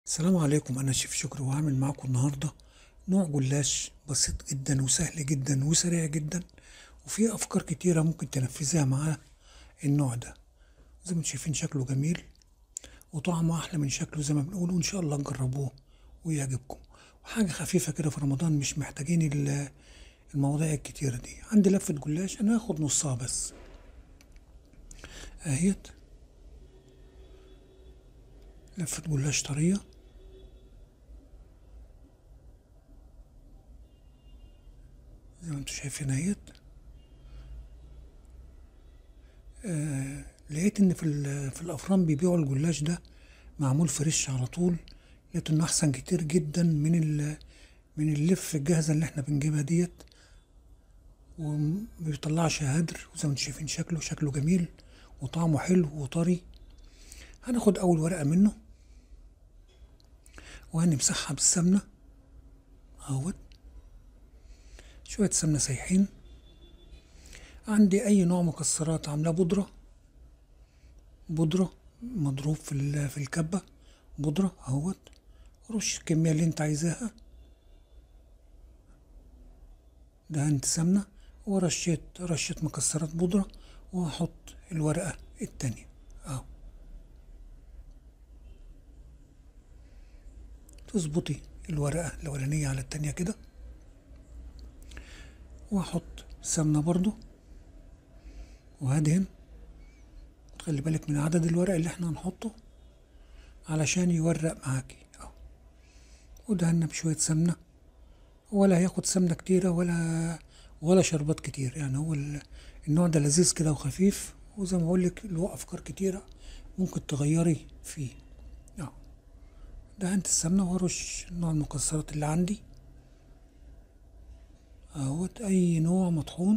السلام عليكم أنا شيف شكري وهعمل معاكم النهاردة نوع جلاش بسيط جدا وسهل جدا وسريع جدا وفيه أفكار كتيرة ممكن تنفذيها مع النوع ده زي ما انتم شايفين شكله جميل وطعمه أحلى من شكله زي ما بنقول وإن شاء الله تجربوه ويعجبكم وحاجة خفيفة كده في رمضان مش محتاجين ال- المواضيع الكتيرة دي عندي لفة جلاش أنا هاخد نصها بس أهيت لفة جلاش طرية زي ما انتم شايفين اهيت آه لقيت ان في ال- في الافران بيبيعوا الجلاش ده معمول فريش على طول لقيت انه احسن كتير جدا من ال من اللف الجاهزه اللي احنا بنجيبها ديت وما بيطلعش هدر وزي ما انتم شايفين شكله شكله جميل وطعمه حلو وطري هناخد اول ورقه منه وهنمسحها بالسمنه اهوت شوية سمنة سايحين عندي أي نوع مكسرات عاملاه بودرة بودرة مضروب في ال- في الكبة بودرة اهوت رش الكمية اللي انت عايزاها دهنت سمنة ورشيت رشة مكسرات بودرة وهحط الورقة التانية اهو تظبطي الورقة الأولانية على التانية كده واحط سمنة برضو وهدهن خلي بالك من عدد الورق اللي احنا هنحطه علشان يورق معاكي اهو ودهنا بشوية سمنة ولا هياخد سمنة كتيرة ولا ولا شربات كتير يعني هو ال- النوع ده لذيذ كده وخفيف وزي ما بقولك له أفكار كتيرة ممكن تغيري فيه اهو دهنت السمنة وارش نوع المكسرات اللي عندي اهوت اي نوع مطحون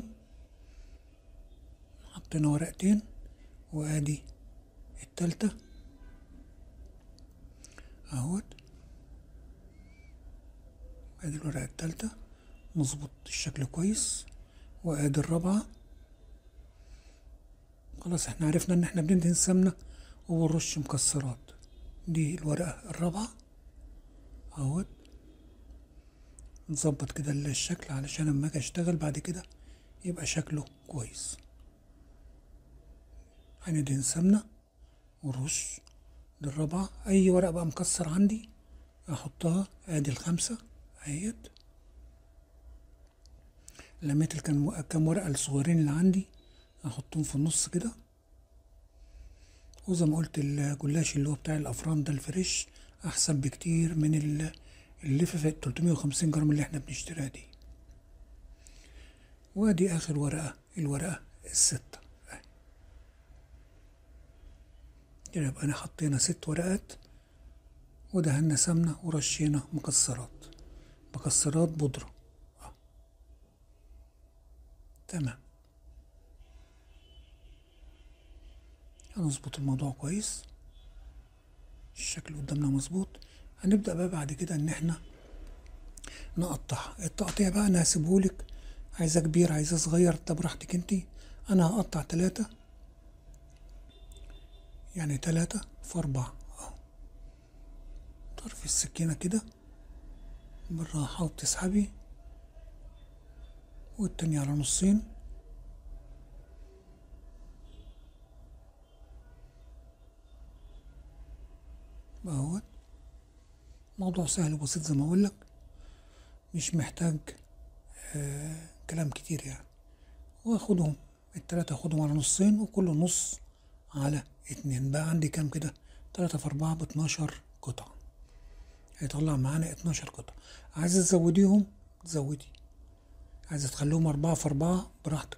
حطينا ورقتين وادي التالتة اهوت ادي الورقة التالتة مظبوط الشكل كويس وادي الرابعة خلاص احنا عرفنا ان احنا بندهن سمنة وبنرش مكسرات دي الورقة الرابعة اهوت نظبط كده الشكل علشان اما اجي اشتغل بعد كده يبقى شكله كويس هندهن سمنة ونرش دي الرابعة أي ورقة بقى مكسر عندي أحطها أدي الخمسة أهيت لميت الكام كام ورقة الصغيرين اللي عندي أحطهم في النص كده وزي ما قلت الجلاش اللي هو بتاع الأفران ده الفريش أحسن بكتير من ال- اللي في 350 جرام اللي احنا بنشتريها دي وادي آخر ورقة الورقة الستة أهي. كده يبقى أنا حطينا ست ورقات ودهنا سمنة ورشينا مكسرات مكسرات بودرة آه. تمام هنظبط الموضوع كويس الشكل قدامنا مظبوط هنبدأ بقى بعد كده إن إحنا نقطعها التقطيع بقى أنا هسيبهولك عايزاه كبير عايزاه صغير ده براحتك انتي أنا هقطع تلاتة يعني تلاتة في أربعة أهو طرف السكينة كده بالراحة وبتسحبي والتانية على نصين اهوت موضوع سهل وبسيط زي ما اقولك مش محتاج آه كلام كتير يعني واخدهم التلاتة اخدهم على نصين وكل نص على اتنين بقى عندي كام كده تلاتة في أربعة باتناشر قطعة هيطلع معانا اتناشر قطعة عايزة تزوديهم تزودي عايزة تخليهم أربعة في أربعة براحتك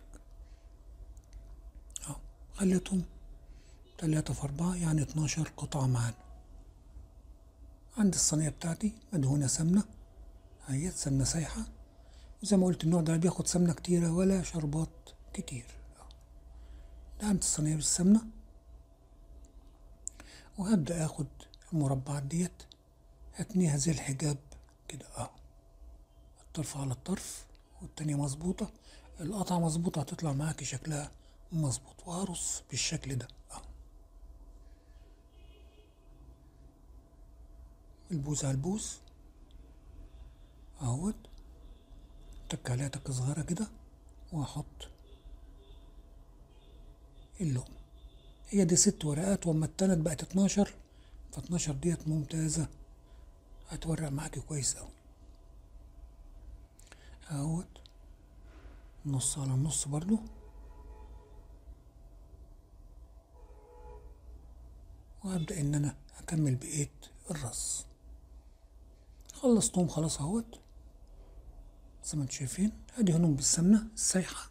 أهو خليتهم تلاتة في أربعة يعني اتناشر قطعة معانا عندي الصينية بتاعتي مدهونة سمنة اهي سمنة سايحة وزي ما قلت النوع ده لا بياخد سمنة كتيرة ولا شربات كتير أهو. دهنت الصينية بالسمنة وهبدأ اخد المربعات ديت هتنيها زي الحجاب كده اهو الطرف على الطرف والتانية مظبوطة القطعة مظبوطة هتطلع معاكي شكلها مظبوط وهرص بالشكل ده اهو البوز على البوز اهوت تك عليها تكة صغيرة كده وهحط اللون هي دي ست ورقات واما التالت بقت اتناشر فاتناشر ديت ممتازة هتورق معاكي كويس اوي اهوت نص على النص برضو وهبدأ ان انا اكمل بقية الرص خلصتهم خلاص اهوت زي ما انتم شايفين ادي هنهم بالسمنة السايحة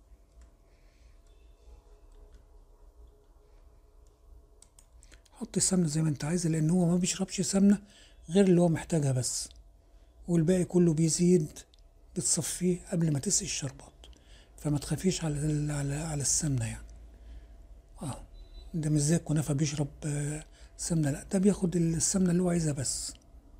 حط السمنة زي ما انت عايز لان هو ما بيشربش سمنة غير اللي هو محتاجها بس والباقي كله بيزيد بتصفيه قبل ما تسقي الشربات فما تخافيش على ال- على على السمنة يعني اه ده مش زي الكنافة بيشرب آه، سمنة لا ده بياخد السمنة اللي هو عايزها بس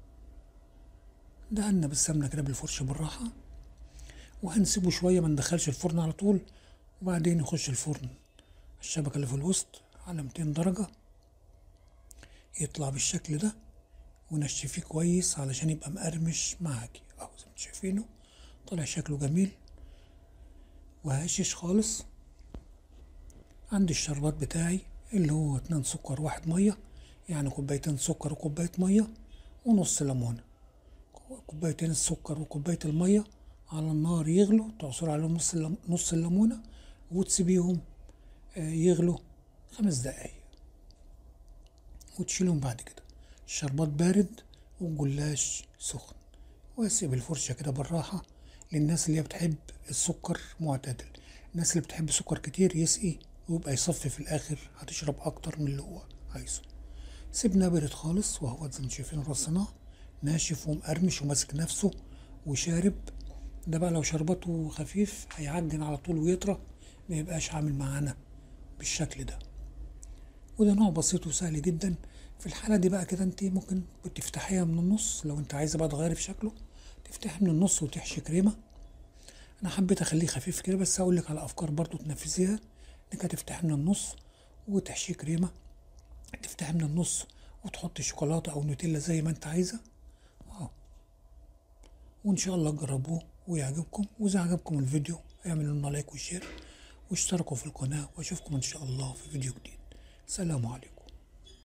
دهنا بالسمنة كده بالفرشة بالراحة وهنسيبه شوية ما ندخلش الفرن على طول وبعدين يخش الفرن الشبكة اللي في الوسط على 200 درجة يطلع بالشكل ده ونشفيه كويس علشان يبقى مقرمش معاكي اهو زي ما انتوا شايفينه طلع شكله جميل وهشش خالص عندي الشربات بتاعي اللي هو اتنين سكر واحد مية يعني كوبايتين سكر وكوباية مية ونص ليمونة كوبايتين السكر وكوباية المية على النار يغلوا تعصر عليهم نص اللم- نص الليمونة وتسيبيهم آه، يغلوا خمس دقايق وتشيلهم بعد كده الشربات بارد والجلاش سخن واسيب الفرشة كده بالراحة للناس اللي هي بتحب السكر معتدل الناس اللي بتحب سكر كتير يسقي ويبقى يصفي في الآخر هتشرب أكتر من اللي هو عايزه سيبناه بارد خالص وهو زي ما انتم شايفين رصيناه ناشف ومقرمش وماسك نفسه وشارب ده بقى لو شربته خفيف هيعجن على طول ويطرى ما يبقاش عامل معانا بالشكل ده وده نوع بسيط وسهل جدا في الحالة دي بقى كده انت ممكن تفتحيها من النص لو انت عايزة بقى تغيري في شكله تفتحي من النص وتحشي كريمة انا حبيت اخليه خفيف كده بس هقول لك على افكار برضو تنفذيها انك هتفتحي من النص وتحشي كريمة تفتحي من النص وتحطي شوكولاتة او نوتيلا زي ما انت عايزة واو وان شاء الله تجربوه ويعجبكم واذا عجبكم الفيديو اعملوا لنا لايك وشير واشتركوا في القناة واشوفكم ان شاء الله في فيديو جديد سلام عليكم